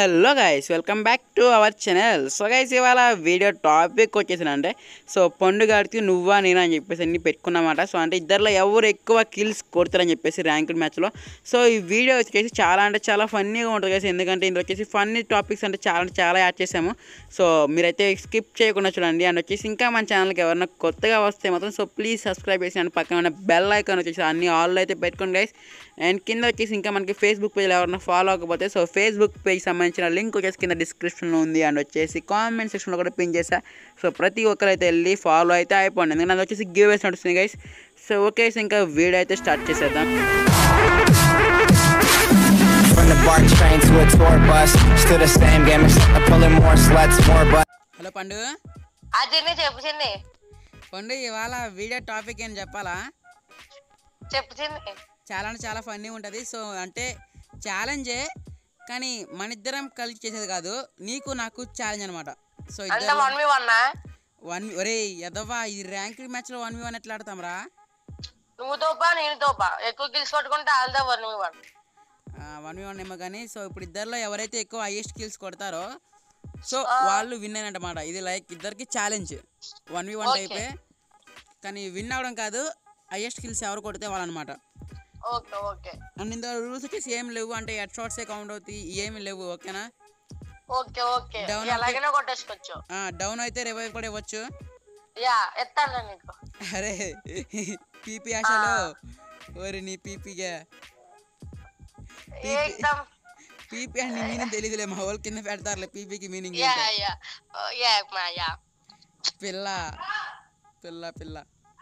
Hello guys welcome back to our channel so guys ఇవాళ video topic వచ్చేసిందంటే so పండుగాడికి నువ్వా నేనా అని చెప్పేసి అన్ని పెట్టుకున్నమాట సో అంటే ఇద్దరిలో ఎవరు ఎక్కువ కిల్స్ కొడతారని చెప్పేసి ర్యాంక్డ్ మ్యాచ్లో సో ఈ వీడియో వచ్చేసి చాలా అంటే చాలా ఫన్నీగా ఉంటుంది గైస్ ఎందుకంటే ఇందులో వచ్చేసి ఫన్నీ టాపిక్స్ అంటే చాలా అంటే చాలా యాడ్ చేసాము సో మీరైతే స్కిప్ చేయకుండా చూడండి అండ్ వచ్చేసి ఇంకా మన ఛానల్కి ఎవరైనా కొత్తగా వస్తే మాత్రం సో ప్లీజ్ సబ్స్క్రైబ్ చేసి అండ్ పక్కన ఉన్న బెల్ ఐకాన్ వచ్చేసి అన్ని ఆల్ అయితే పెట్టుకోండి గైస్ అండ్ కింద వచ్చేసి ఇంకా మనకి ఫేస్బుక్ పేజ్లో ఎవరైనా ఫాలో అవ్వకపోతే సో ఫేస్బుక్ పేజ్ సంబంధించిన లింక్ వచ్చేసి కింద డిస్క్రిప్షన్లో ఉంది అండ్ వచ్చేసి కామెంట్ సెక్షన్లో కూడా పిన్ చేసా సో ప్రతి ఒక్కరైతే వెళ్ళి ఫాలో అయితే అయిపోండి ఎందుకంటే అది వచ్చేసి గివ్ వేసి నడుస్తుంది గైస్ సో ఓకే ఇంకా వీడియో అయితే స్టార్ట్ చేసేద్దాం From the BART train to a tour bus, still the same game, except I'm pulling more sluts, more butts. Hello Pandu ఆ చిన్ని చెప్పు చిన్ని పండు ఇవాళ వీడియో టాపిక్ ఏం చెప్పాలా చెప్పు చిన్ని చాలా అంటే చాలా ఫన్నీ ఉంటుంది సో అంటే ఛాలెంజే కానీ మన ఇద్దరం కలిసి చేసేది కాదు నీకు నాకు ఛాలెంజ్ అనమాట సో అంటే ఇద్దరు వన్ మీ వన్ వన్ ఒరే ఎదవా ఈ ర్యాంక్ మ్యాచ్లో వన్ వి వన్ ఎట్లా ఆడతాంరా నువ్వు తోపా నేను తోపా ఎక్కువ కిల్స్ పట్టుకుంటే ఆల్దా వన్ మీ వన్ వన్ వి వన్ ఏమో కానీ సో ఇప్పుడు ఇద్దరిలో ఎవరైతే ఎక్కువ హైయెస్ట్ కిల్స్ కొడతారో సో వాళ్ళు విన్ అయినమాట ఇది లైక్ ఇద్దరికి challenge one v one Okay. టైపే కానీ విన్ అవడం కాదు హైయెస్ట్ కిల్స్ ఎవరు కొడితే వాళ్ళనమాట ఓకే ఓకే అండ్ ఇందులో రూల్స్ వచ్చేసి ఏం లేవు అంటే హెడ్ షాట్సే కౌంట్ అవుతాయి ఏమి లేవు ఓకేనా ఓకే ఓకే Down ఎలాగైనా కొట్టేసుకోవచ్చు డౌన్ అయితే రివైవ్ కూడా ఇవ్వచ్చు యా ఎత్తాను నీకు అరే పీపీ ఆశలో ఓరి నీ పీపీగా ఏకదమ్ పీపీ అని మీనింగ్ తెలియదులే మా వాళ్ళు కింద పెడతారులే పీపీకి meaning yeah yeah oh, yeah మా యా పిల్ల పిల్ల పిల్ల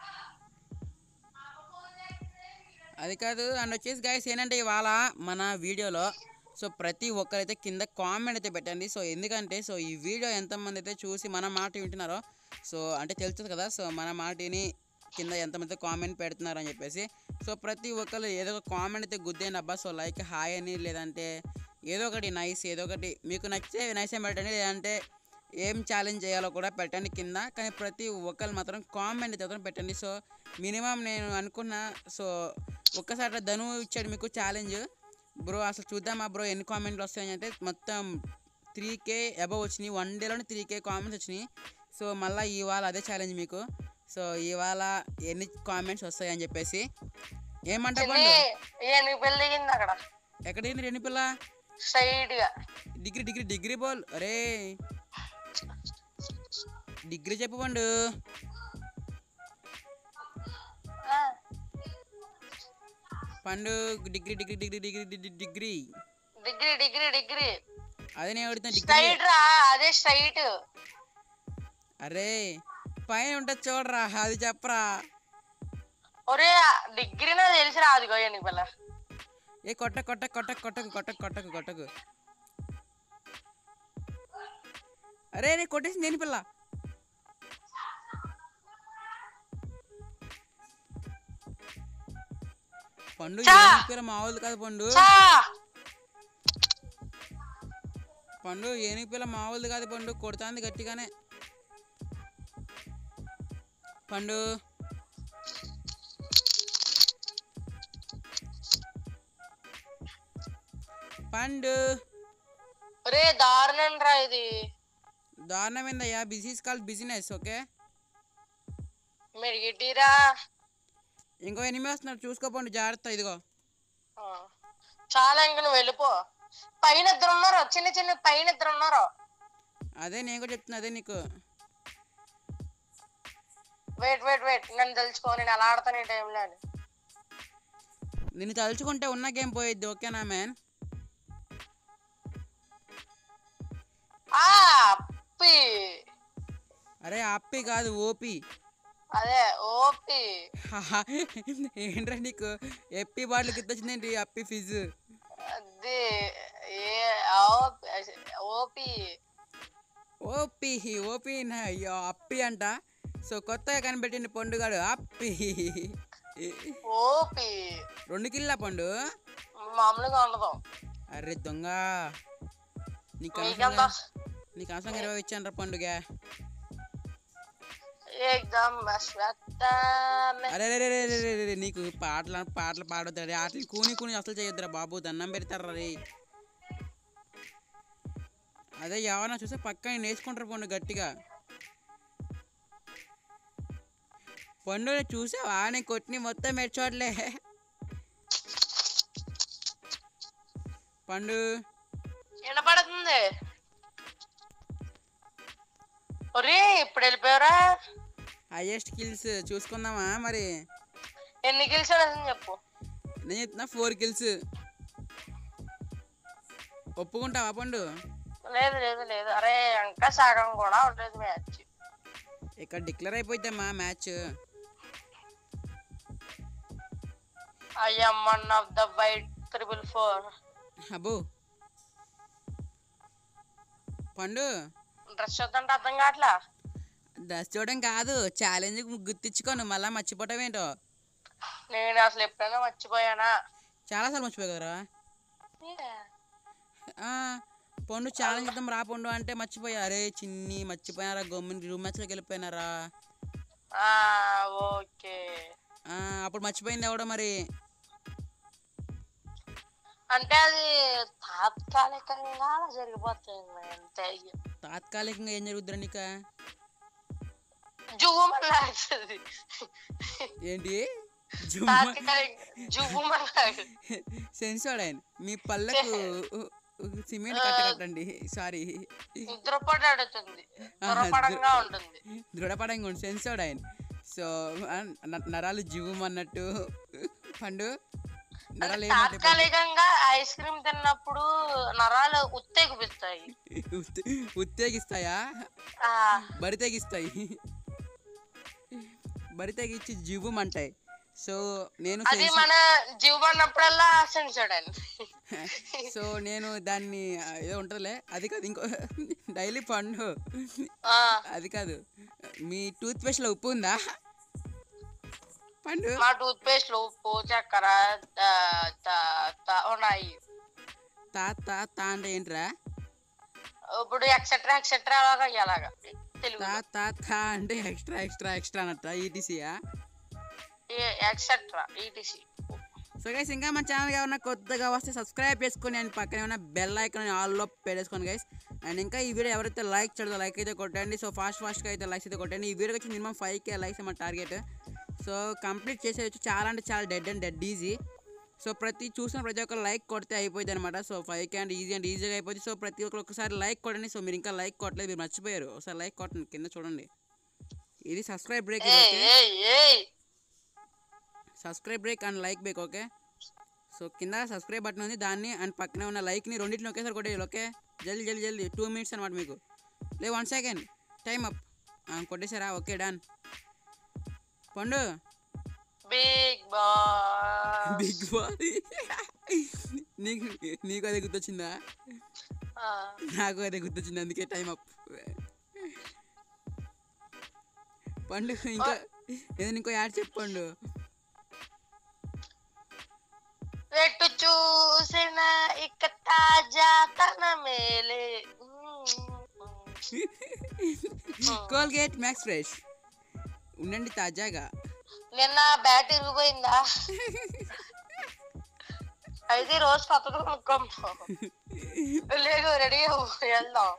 అది కాదు అండ్ వచ్చేసి గైస్ ఏంటంటే ఇవాళ మన వీడియోలో సో ప్రతి ఒక్కరైతే కింద కామెంట్ అయితే పెట్టండి సో ఎందుకంటే సో ఈ వీడియో ఎంతమంది అయితే చూసి మన మాట వింటున్నారో సో అంటే తెలుస్తుంది కదా సో మన మాటని కింద ఎంతమంది కామెంట్ పెడుతున్నారు అని చెప్పేసి సో ప్రతి ఒక్కరు ఏదో ఒక కామెంట్ అయితే గుద్దేయండి అబ్బా సో లైక్ హాయ్ అని లేదంటే ఏదో ఒకటి నైస్ ఏదో ఒకటి మీకు నచ్చితే నైస్ ఏం పెట్టండి లేదంటే ఏం ఛాలెంజ్ చేయాలో కూడా పెట్టండి కింద కానీ ప్రతి ఒక్కరు మాత్రం కామెంట్ అయితే మాత్రం పెట్టండి సో మినిమం నేను అనుకున్న సో ఒక్కసారి ధను ఇచ్చాడు మీకు ఛాలెంజ్ బ్రో అసలు చూద్దామా బ్రో ఎన్ని కామెంట్లు వస్తాయని అంటే మొత్తం త్రీ కే అబవ్ వచ్చినాయి వన్ డేలోనే త్రీ కే కామెంట్స్ వచ్చినాయి సో మళ్ళీ ఇవాళ అదే ఛాలెంజ్ మీకు సో ఇవాళ ఎన్ని కామెంట్స్ వస్తాయని చెప్పేసి ఏమంటా చిన్ని ఏ నీకు పెళ్ళి దిగింది అక్కడ ఎక్కడైంది రెండు పిల్ల స్ట్రైట్ గా డిగ్రీ డిగ్రీ డిగ్రీ బాల్ అరే డిగ్రీ చెప్పు పండు ఆ, Pandu degree degree degree degree degree degree degree degree degree అదే నేను అడుగుతున్నా డిగ్రీ స్ట్రైట్ రా అదే స్ట్రైట్ అరే పైన ఉంటుంది చూడరా అది చెప్పరా ఒరే డిగ్రీ నాకు తెలిసి రాదు గోయ నీకు పిల్ల ఏ కొట్ట కొట్ట కొట్ట కొట్టకు కొట్టకు కొట్టకు కొట్టకు అరే రే కొట్టేసింది దేని పిల్ల పండు చా! ఏనుగు పిల్ల మామూలు కాదు పండు చా పండు ఏనుగు పిల్ల మామూలు కాదు పండు కొడుతుంది గట్టిగానే పండు పండు ఒరే దారుణం రా ఇది దారుణమైందయ్యా బిజినెస్ కాల్ బిజినెస్ ఓకే మీరు గిట్టిరా ఇంకో ఎనిమిది వస్తున్నారు చూసుకోపోండి జాగ్రత్త ఇదిగో ఆ. చాలా ఇంక నువ్వు వెళ్ళిపో పైన ఇద్దరు ఉన్నారు చిన్న చిన్న పైన ఇద్దరు ఉన్నారు అదే నేను కూడా చెప్తున్నా అదే నీకు వెయిట్ వెయిట్ వెయిట్ నన్ను తెలుసుకో నేను ఎలా ఆడతాను ఈ టైంలో అని నిన్ను తలుచుకుంటే ఉన్న గేమ్ పోయిద్ది ఓకేనా మ్యాన్ ఆ అప్పి అరే అప్పి కాదు ఓపి అదే ఓపి ఏంట్రా నీకు ఎప్పి బాటిల్ గిద్దొచ్చిందేంటి అప్పి ఫిజ్ అది ఏ ఓపి ఓపి ఓపి ఓపి నా అయ్యో అప్పి అంట సో కొత్తగా కనిపెట్టింది పండుగాడు అప్పి ఓపి రెండు కిల్లా పండు మామూలుగా ఉండదు అరే దొంగ నీకు మీకెంత అనవసరంగా నీకు అనవసరంగా ఇరవై ఇచ్చాను పండుగ ఏకదమ్ బస్ వెత్తామే. అరే రే రే రే రే రే రే, నీకు పాటలు పాటలు పాడొద్దు రే ఆటలు కూని కూని అసలు చేయొద్దురా బాబు దండం పెడతారా రే అదే ఎవరన్నా చూస్తే పక్కన నేర్చుకుంటారు పండు గట్టిగా పండు చూసావా నేను కొట్టిన మొత్తం మెచ్చోట్లే పండు వినపడుతుంది ఒరే ఇప్పుడు వెళ్ళిపోయారా హైయెస్ట్ కిల్స్ చూసుకుందామా మరి ఎన్ని గెలిచాడు చెప్పు నేను చెప్తున్నా ఫోర్ కిల్స్ ఒప్పుకుంటావా పండు లేదు లేదు లేదు అరే ఇంకా సగం కూడా ఉండలేదు మ్యాచ్ ఇక్కడ డిక్లేర్ అయిపోయిద్దమ్మా match I am one of the white triple four అబ్బో పండు డ్రెస్ చూద్దంటే అర్థం కావట్లా డ్రెస్ చూడడం కాదు ఛాలెంజ్ గుర్తించుకోను మళ్ళీ మర్చిపోవటం ఏంటో నేను అసలు ఎప్పుడైనా మర్చిపోయానా చాలాసార్లు మర్చిపోయావు కదరా ఆ, పండు ఛాలెంజ్ చేద్దాం రా పండు అంటే మర్చిపోయా అరే చిన్ని మర్చిపోయారా గమ్ముని రూమ్ మ్యాచ్లోకి వెళ్ళిపోయినారా ఆ, ఓకే ఆ, అప్పుడు మర్చిపోయింది ఎవడో మరి అంటే అది తాత్కాలికంగా అలా జరిగిపోతుంది అంతే తాత్కాలికంగా ఏం జరుగుద్దిరా నీకు జువ్వమని లాగుతుంది ఏంటి జుమ్మ తాత్కాలిక జువ్వమని లాగుతుంది సెన్సోడైన్ మీ పళ్ళకు సిమెంట్ కట్ట కట్టండి సారీ నిద్రపడి అడుగుతుంది దురపడంగా ఉంటుంది దృఢపడంగా ఉండి సెన్సోడైన్ సో ఆ, న- నరాలు జీవమన్నట్టు పండు నరాలు ఏమంటే తాత్కాలికంగా ఐస్ క్రీమ్ తిన్నప్పుడు నరాలు ఉత్తేగిపిస్తాయి ఉత్తే- ఉత్తేగిస్తాయా ఆ, బరి తెగిస్తాయి బరి తెగిచ్చి జీవమంటాయి సో నేను అది సెన్స్- మన జీవమన్నప్పుడల్లా సెన్సోడన్ సో నేను దాన్ని ఆ, ఏదో ఉంటుందిలే అది కాదు ఇంకో డైలీ పండు అది కాదు మీ టూత్ పేస్ట్లో ఉప్పు ఉందా పండు మా టూత్ పేస్ట్ లో ఉప్పు చక్కెర ఆ, త- త- ఉన్నాయి తా తా తా అంటే ఏంట్రా ఇప్పుడు ఎక్సెట్రా ఎక్సెట్రా అలాగా అలాగా తెలుగు తా తా తా అంటే ఎక్స్ట్రా ఎక్స్ట్రా ఎక్స్ట్రా అన్నట్ట ఈటీసీయా ఎక్సెట్రా ఈటీసీ సో గైస్ ఇంకా మన ఛానల్ ఏమన్నా కొత్తగా వస్తే సబ్స్క్రైబ్ చేసుకొని అండ్ పక్కన ఏమైనా బెల్ ఐకాన్ ఆల్లో పెట్టేసుకోండి గైస్ అండ్ ఇంకా ఈ వీడియో ఎవరైతే లైక్ చేయడో లైక్ అయితే కొట్టండి సో ఫాస్ట్ ఫాస్ట్గా అయితే లైక్స్ అయితే కొట్టండి ఈ వీడియోకి వచ్చి మినిమం ఫైవ్ కే లైక్స్ మన టార్గెట్ సో కంప్లీట్ చేసేయచ్చు చాలా అంటే చాలా dead and dead easy so ప్రతి చూసిన ప్రతి ఒక్క లైక్ కొడితే అయిపోయింది అనమాట so five K and easy and ఈజీగా అయిపోతుంది సో ప్రతి ఒక్కరు ఒకసారి లైక్ కొట్టండి సో మీరు ఇంకా లైక్ కొట్టలేదు మీరు మర్చిపోయారు ఒకసారి లైక్ కొట్టండి కింద చూడండి ఇది సబ్స్క్రైబ్ బ్రేక్ ఇది ఏయ్ ఓకే ఏయ్ ఏయ్ subscribe break and like break okay so కింద సబ్స్క్రైబ్ బటన్ ఉంది దాన్ని అండ్ పక్కనే ఉన్న లైక్ని రెండింటిని ఒకేసారి కొట్టేయాలి ఓకే జల్దీ జల్దీ జల్దీ టూ మినిట్స్ అనమాట మీకు లే వన్ సెకండ్ టైం అప్ కొట్టేశారా okay done Pandu big boss big boy నీకు నీకు అదే గుర్తొచ్చిందా నాకు అదే గుర్తొచ్చింది అందుకే టైం అప్ పండు ఇంకా ఏదైనా ఇంకో యాడ్ చెప్పండు ఎటు చూసిన ఇక తాజా తన మేలే కోల్గేట్ మ్యాక్స్ ఫ్రెష్ ఉండండి తాజాగా నిన్న బ్యాట్ ఇరిగిపోయిందా అయితే ఈ రోజు కొత్తది కొనుక్కోమ్మా లేదు రెడీ వెళ్దాం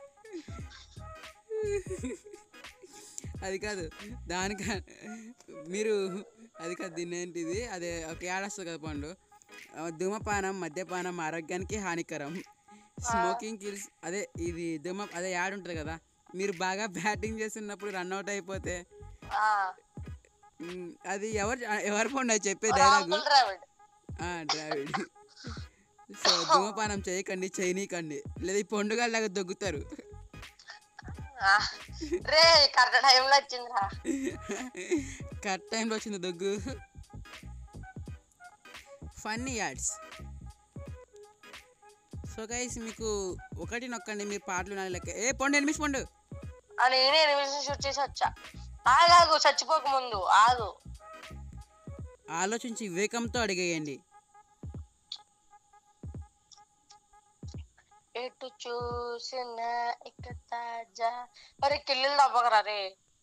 అది కాదు దానిక మీరు అది కాదు దీన్ని ఏంటిది అదే ఒక యాడ్ వస్తుంది కదా పండు ఆ, ధూమపానం మద్యపానం ఆరోగ్యానికి హానికరం స్మోకింగ్ కిల్స్ అదే ఇది ధూమ అదే యాడ్ ఉంటుంది కదా మీరు బాగా బ్యాటింగ్ చేస్తున్నప్పుడు రన్అట్ అయిపోతే ఆ, మ్, అది ఎవరు ఎవరు పండు అది చెప్పే డైలాగు రాహుల్ ద్రావిడ్ ద్రావిడ్ సో ధూమపానం చేయకండి చేయనీకండి లేదా ఈ పండుగలాగా దొగ్గుతారు ఆ, రే కరెక్ట్ టైంలో వచ్చిందిరా కరెక్ట్ టైంలో వచ్చింది దొగ్గు ఫన్నీ యాడ్స్ సో గైస్ మీకు ఒకటి నొక్కండి మీరు పాటలు నాలుగు లెక్క ఏ పండు ఎనిమిది పండు ఆ నేనే ఎనిమిది షూట్ చేసి వచ్చా ఆగాగు చచ్చిపోక ముందు ఆగు ఆలోచించి వివేకంతో అడిగేయండి ఎటు చూసిన ఇక తాజా మరి కిల్లులు తప్పకరా రే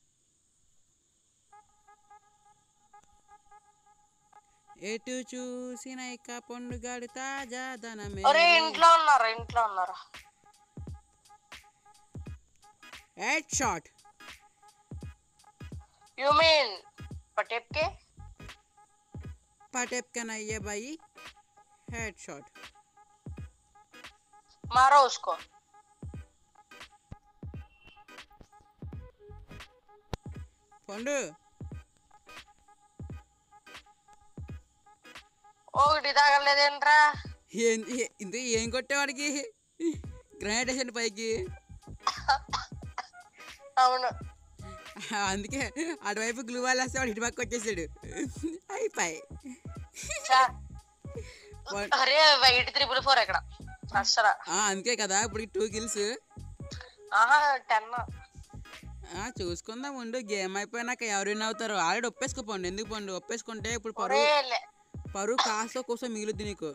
ఎటు చూసిన ఇక పండుగాడు తాజా ధనమే ఒరే ఇంట్లో ఉన్నారా ఇంట్లో ఉన్నారా హెడ్ షాట్ यू मीन पटेप के पटेपका नहीं है भाई हेड शॉट मारो उसको పండు ఒకటి తాగలేదేంట్రా ఏం ఏ- ఇంత ఏం కొట్టేవాడికి గ్రానైట్ వేసాడు పైకి అవును అందుకే అటువైపు గ్లూ వాల్ వేస్తే వాడు ఇటు పక్క వచ్చేసాడు అయిపోయి చా. వన్- అరే వైట్ త్రిపుల్ ఫోర్ ఎక్కడ అసలు ఆ, అందుకే కదా ఇప్పుడు టూ కిల్స్ ఆహా టెన్ చూసుకుందాం ఉండు గేమ్ అయిపోయినాక ఎవరు విన్ అవుతారు ఆల్రెడీ ఒప్పేసుకోపోండి ఎందుకు పోండి ఒప్పేసుకుంటే ఇప్పుడు ఒరే పరువు లే- పరువు కాస్త కోసం మిగులుద్ది నీకు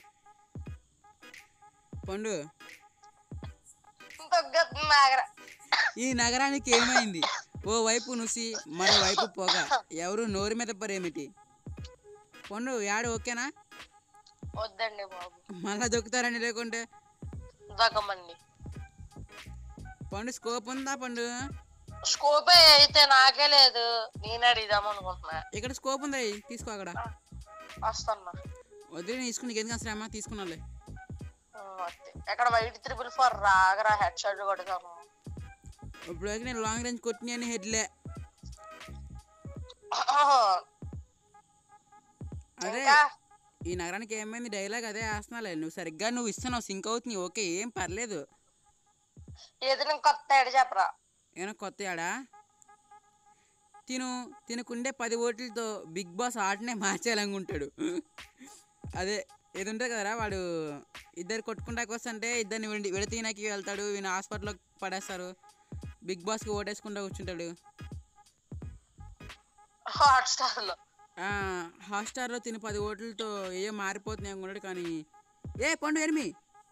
పండు తగ్గొస్తుంది ఆగరా ఈ నగరానికి ఏమైంది ఓ వైపు నుసి మరో వైపు పొగ ఎవరు నోరు మీద పరేమిటి పండు యాడు ఓకేనా వద్దండి బాబు మళ్ళా దొక్కుతారండి లేకుంటే దగ్గమండి పండు స్కోప్ ఉందా పండు స్కోప్ అయితే నాకే లేదు నేను అడిగిదాం అనుకుంటున్నా ఇక్కడ స్కోప్ ఉంది తీసుకో అక్కడ వస్తున్నా వద్దు నేను తీసుకుని నీకు ఎందుకు శ్రమ తీసుకున్నాలే ఉమ్, వద్దు. ఎక్కడ వైట్ త్రిపుల్ ఫోర్ రాగరా హెడ్ షాట్ కొడతాను ఇప్పుడు నేను లాంగ్ రేంజ్ కొట్టిన హెడ్లే అదే ఇంకా ఈ నగరానికి ఏమైంది డైలాగ్ అదే వేస్తున్నాలే నువ్వు సరిగ్గా నువ్వు ఇస్తున్నావు సింక్ అవుతుంది ఓకే ఏం పర్లేదు ఏదైనా కొత్త ఏడు చెప్పరా ఏమైనా కొత్త ఆడా తిను తినకుండే పది ఓట్లతో బిగ్ బాస్ ఆటనే మార్చేయాలనుకుంటాడు అదే ఏది ఉంటుంది కదరా వాడు ఇద్దరు కొట్టుకుంటాకి వస్తుంటే ఇద్దరిని విడి విడతీయడానికి వెళ్తాడు ఈయన హాస్పిటల్లో పడేస్తారు బిగ్ బాస్కి ఓటేసుకుంటూ కూర్చుంటాడు హాట్ స్టార్ లో హాట్స్టార్లో తిని పది ఓట్లతో ఏ మారిపోతున్నాయి అనుకున్నాడు కానీ ఏ Pandu enemy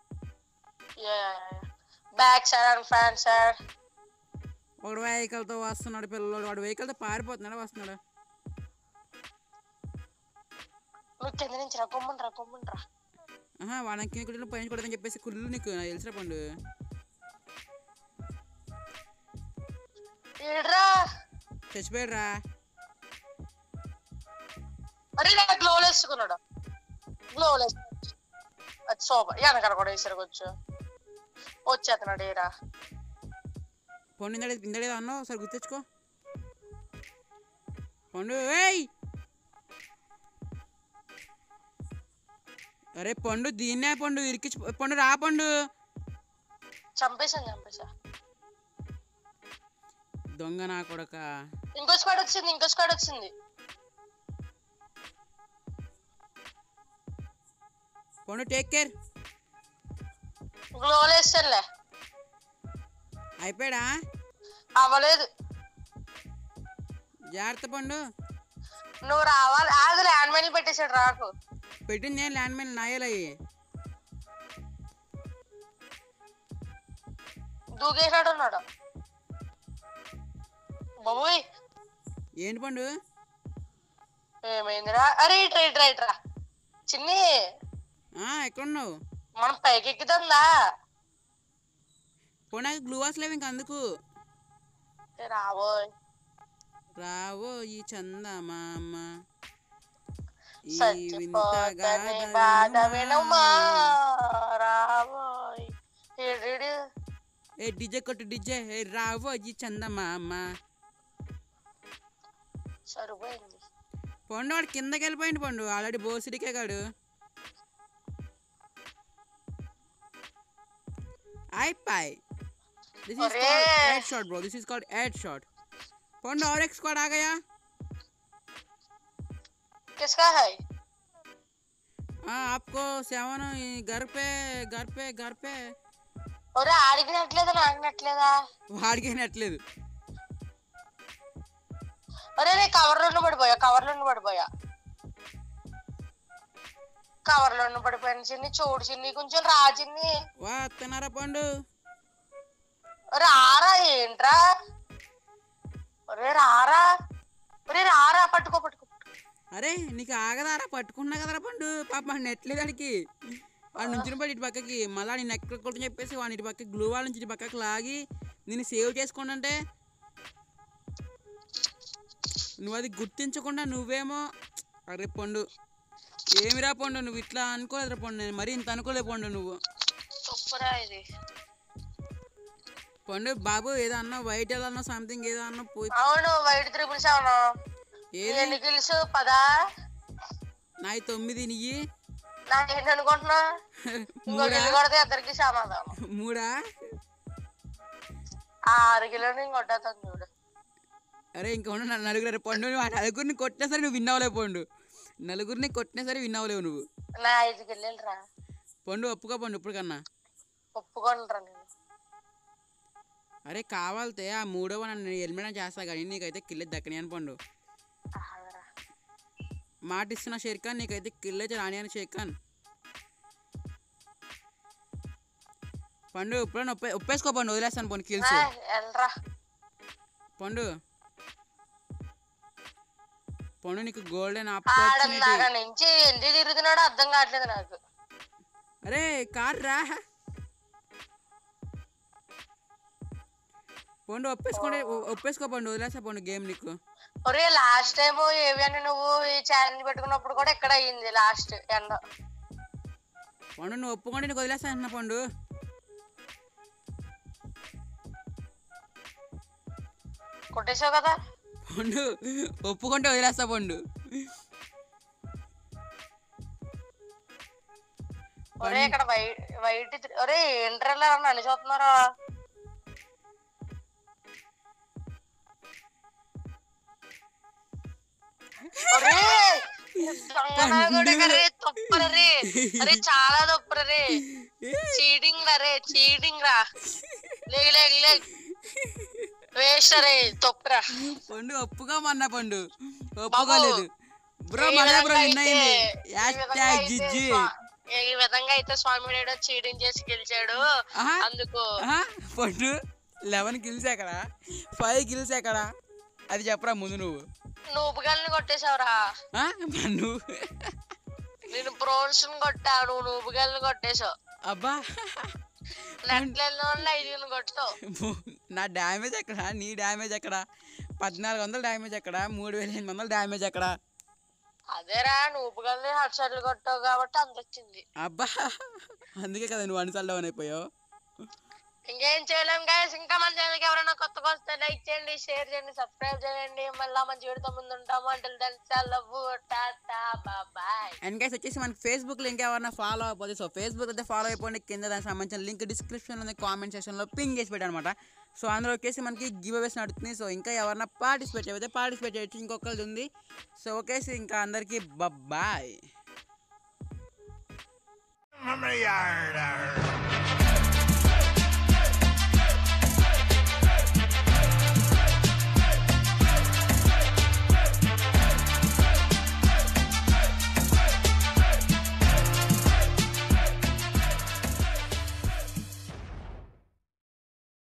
back side and front side ఒకడు వెహికల్తో వస్తున్నాడు పిల్లలు వాడు వెహికల్తో పారిపోతున్నాడా వస్తున్నాడా నువ్వు కింద నుంచి రా కొమ్మంట్రా కొమ్మంట్రా ఆహా వాడికి కింద కుట్టిన పైన కొడదని చెప్పేసి కుళ్ళు నీకు నాకు తెలిసిన పండు ఏడ్రా చచ్చిపోయాడు రా అరే నా గ్లోవ్ వేసుకున్నాడు గ్లోవ్ అది సోపర్ వెనకాల కూడా వేసరికి వచ్చేస్తున్నాడు ఏరా పండు ఇందడే ఇందడే అన్నావు ఒకసారి గుర్తెచ్చుకో పండు ఏయ్ అరే పండు దీన్నే పండు ఇరికించి పండు రా పండు చంపేశాను చంపేశా దొంగ నా కొడక ఇంకో స్క్వాడ్ వచ్చింది ఇంకో స్క్వాడ్ వచ్చింది పండు టేక్ కేర్ గ్లో వేస్తానులే అయిపోయాడా అవ్వలేదు జాగ్రత్త పండు నువ్వు రావాలి అది ల్యాండ్ మైన్ పెట్టేశాడు రాకు పెట్టింది నేను ల్యాండ్ మైన్ నాయలయ్యి దూకేసినాడు ఉన్నాడు బాబోయ్ ఏంటి పండు ఏమైందిరా అరే ఇట్రా ఇట్రా ఇట్రా చిన్ని ఆ, ఎక్కడున్నావు మనం పైకి ఎక్కుతుందా పోనీ గ్లూ వాస్ లేవు ఇంక అందుకు ఏ రాబోయ్ రావో ఈ చందమామ ఈ చచ్చిపోతని వింత బాధ గాథ వినుమా వినుమా. రాబోయ్ ఈడు ఏ డిజే కొట్టు డిజే ఏ రావో ఈ చందమామ సరిపోయింది పండు వాడు కిందకి వెళ్ళిపోయింది పండు ఆల్రెడీ బోసిడికే కాడు అయిపోయి దిస్ ఈస్ अरे! Called head shot bro this is called head shot Pandu और एक स्क्वाड आ गया किसका है हाँ आपको सेवन घर पे घर पे घर पे ఒరే ఆడికినట్లేదా నాకినట్లేదా వాడికి నెట్లేదు ఒరే నీ కవర్లోనే పడిపోయా కవర్లోనే పడిపోయా కవర్లోనే పడిపోయాను చిన్ని చూడు చిన్ని కొంచెం రా చిన్ని వా తిన్నారా పండు రారా ఏంట్రా ఒరే రారా ఒరే రారా పట్టుకో పట్టుకో అరే నీకు ఆగదారా పట్టుకున్నా కదరా పండు పాప నెట్లేదు ఆడికి వాడు నుంచి పడి ఇటు పక్కకి మళ్ళీ నేను ఎక్కడ కొట్టని చెప్పేసి వాడిని ఇటు పక్కకి గ్లూ వాళ్ళ నుంచి ఇటు పక్కకి లాగి నేను సేవ్ చేసుకోండి అంటే నువ్వు అది గుర్తించకుండా నువ్వేమో అరే పండు ఏమిరా పండు నువ్వు ఇట్లా అనుకోలేదురా పండు నేను మరీ ఇంత అనుకోలే పండు నువ్వు సూపరా ఇది పండు బాబు ఏదో అన్నా వైట్ ఎలా అన్నా సంథింగ్ ఏదో అన్నా పోయి అవును వైట్ త్రిపుల్ సెవెన్ ఏది ఎన్ని కిల్స్ పదా నాయి తొమ్మిది నీయి నాకు ఏంటి అనుకుంటున్నా ఇంకో మూడా కిల్లు కొడితే ఇద్దరికి సమాధానం మూడా ఆ ఆరు కిలోని కొట్టేస్తాను చూడు అరే ఇంకా ఉండు నా నలుగురు పండు నువ్వు ఆ నలుగురిని కొట్టినా సరే నువ్వు విన్ అవ్వలేవు పండు నలుగురిని కొట్టినా సరే విన్ అవ్వలేవు నువ్వు నా ఐదు కిల్లు రా పండు ఒప్పుకో పండు ఇప్పుడు కన్నా ఒప్పుకుంటారా నేను అరే కావాలితే ఆ మూడవ నన్ను ఎలిమినేట్ చేస్తా కానీ నీకైతే కిల్లే దక్కని అని పండు ఆగరా. మాట ఇస్తున్న షేర్ ఖాన్ నీకైతే కిల్ అయితే రాని అని షేర్ ఖాన్ పండు ఇప్పుడు ఒప్పే ఒప్పేసుకో పండు వదిలేస్తాను పండు కిల్స్ ఆ, వెళ్ళరా పండు పండు నీకు గోల్డెన్ ఆడన్నాక ఆపర్చునిటీ నుంచి ఎందుకు తిరుగుతున్నాడో అర్థం కావట్లేదు నాకు అరే కార్ రా పండు ఒప్పేసుకోండి ఒ- ఒప్పేసుకో పండు వదిలేసా పండు గేమ్ నీకు ఒరే లాస్ట్ టైం ఏవియని నువ్వు ఈ ఛాలెంజ్ పెట్టుకున్నప్పుడు కూడా ఇక్కడ అయ్యింది లాస్ట్ ఎండ పండు నువ్వు ఒప్పుకోండి నీకు వదిలేస్తా అంటున్నా పండు కొట్టేసావు కదా పండు ఒప్పుకుంటే వదిలేస్తా పండు ఒరే ఇక్కడ వైట్ వైట్ త్రి- ఒరే ఇంటర్లో నన్ను చూస్తున్నారా ఒరే దొంగనాగుడికి రే తొప్పరే అరే చాలా తొప్పరే చీటింగ్ రా రే చీటింగ్ రా లేక లేక లేక వేస్ట్ రే తొప్పరా పండు ఒప్పుకోమన్నా పండు ఒప్పుకోలేదు బ్రో ఈ మళ్ళీ విధంగా బ్రో విన్ అయితే- అయింది ఈ హ్యాష్ విధంగా ట్యాగ్ అయితే జిజ్జి స్వా- ఈ విధంగా అయితే స్వామి నాయుడు చీటింగ్ చేసి గెలిచాడు ఆహా. అందుకు ఆహా, పండు లెవెన్ కిల్స్ ఎక్కడ ఫైవ్ కిల్స్ ఎక్కడ అది చెప్పరా ముందు నువ్వు నూపుగల్ని కొట్టేశావురా ఆ? పండు నేను ప్రోన్స్ కొట్టా నువ్వు నూపుగల్ని కొట్టేశావు అబ్బా నెట్లలో ఐదుగురిని కొట్టావు నా డ్యామేజ్ ఎక్కడ నీ డ్యామేజ్ ఎక్కడ పద్నాలుగు వందల డ్యామేజ్ ఎక్కడ మూడు వేల ఎనిమిది వందల డ్యామేజ్ ఎక్కడ అదేరా నూపుగల్ని హెడ్ షాట్లు కొట్టావు కాబట్టి అంత వచ్చింది అబ్బా అందుకే కదా నువ్వు అన్నిసార్లు డౌన్ అయిపోయావు ఇంకేం చేయలేం గైస్ ఇంకా మన ఛానల్కి ఎవరైనా కొత్తగా వస్తే లైక్ చేయండి షేర్ చేయండి సబ్స్క్రైబ్ చేయండి మళ్ళీ మంచి వీడితో ముందు ఉంటాము అంటే love tata bye and guys వచ్చేసి మనకి ఫేస్బుక్లో ఇంకా ఎవరైనా ఫాలో అయిపోతే సో ఫేస్బుక్ అయితే ఫాలో అయిపోండి కింద దానికి సంబంధించిన లింక్ డిస్క్రిప్షన్లో ఉంది కామెంట్ సెక్షన్లో పింగ్ చేసి పెట్టాను అనమాట సో అందులో వచ్చేసి మనకి గివ్ అవేస్ నడుస్తుంది సో ఇంకా ఎవరైనా పార్టిసిపేట్ చేయకపోతే పార్టిసిపేట్ చేయొచ్చు ఇంకొకరిది ఉంది సో ఓకేసి ఇంకా అందరికీ బాయ్ From the yard.